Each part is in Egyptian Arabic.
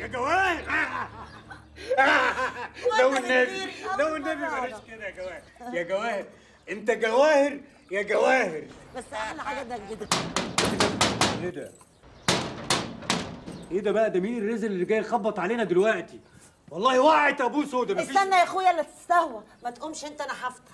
يا جواهر لو النبي لو النبي بلاش كده يا جواهر يا جواهر انت جواهر يا جواهر بس احلى حاجه ده كده ايه ده؟ ايه ده بقى ده مين الرزل اللي جاي يخبط علينا دلوقتي؟ والله وقعت ابوه سودا مفيش استنى يا اخويا لا تستهوى ما تقومش انت انا هفتح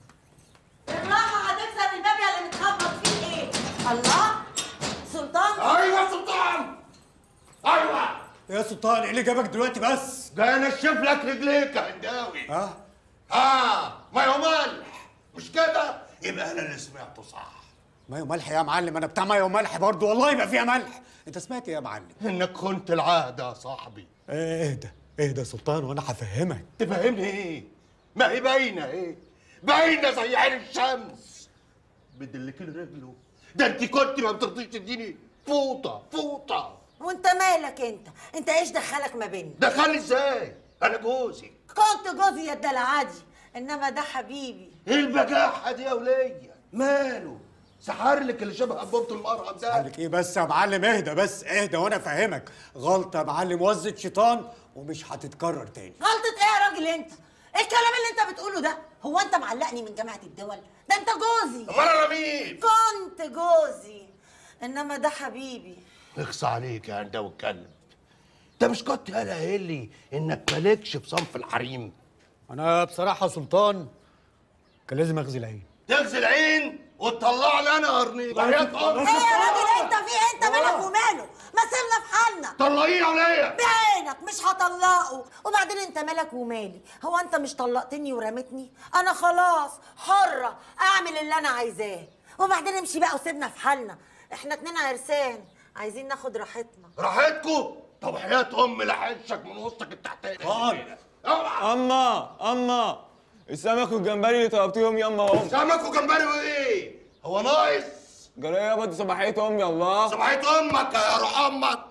بالراحه هتكسر الباب يا اللي متخبط فيه ايه الله سلطان ايوه سلطان ايوه يا سلطان ايه اللي جابك دلوقتي بس؟ ده انا اشوف لك رجليك يا هنداوي ها؟ اه ما هو ملح مش كده يبقى انا اللي سمعته صح مايو ملح يا معلم انا بتاع مايو ملح برضه والله ما فيها ملح انت سمعت ايه يا معلم؟ انك خنت العهد يا صاحبي اهدى اهدى يا سلطان وانا هفهمك تفهمني ايه ما هي باينه ايه باينه زي عين الشمس بدلك رجله ده انت كنت ما بترضيش تديني فوطه فوطه وانت مالك انت انت ايش دخلك ما بيننا دخلني ازاي انا جوزك كنت جوزي يا الدلعادي انما ده حبيبي ايه البجاحه دي يا وليه ماله سحر لك اللي شبه انبوبه المرهم ده قال لك ايه بس يا معلم اهدى بس اهدى وانا افهمك غلطه يا معلم وزة شيطان ومش هتتكرر تاني غلطة ايه يا راجل انت؟ ايه الكلام اللي انت بتقوله ده؟ هو انت معلقني من جامعة الدول؟ ده انت جوزي امال انا مين كنت جوزي انما ده حبيبي اخصى عليك يا هنداوي الكلب انت مش كنت قال قايل لي انك مالكش في صنف الحريم انا بصراحه سلطان كان لازم اغزي العين تغزي العين وتطلع لي انا قرنين وحياة ايه أمك. يا راجل انت في ايه؟ انت مالك وماله؟ ما سيبنا في حالنا طلعيه يا وليه بعينك مش هطلقه وبعدين انت مالك ومالي هو انت مش طلقتني ورمتني انا خلاص حرة اعمل اللي انا عايزاه وبعدين امشي بقى وسيبنا في حالنا احنا اتنين عرسان عايزين ناخد راحتنا راحتكم طب حياة امي لحشك من وسطك التحتاني اقعد. اوعى اما اما السمك والجمبري اللي طلبتيهم ياما هم سمك وجمبري وايه هو ناقص جرايه يابا دي صباحيه امي الله صباحية امك يا روح امك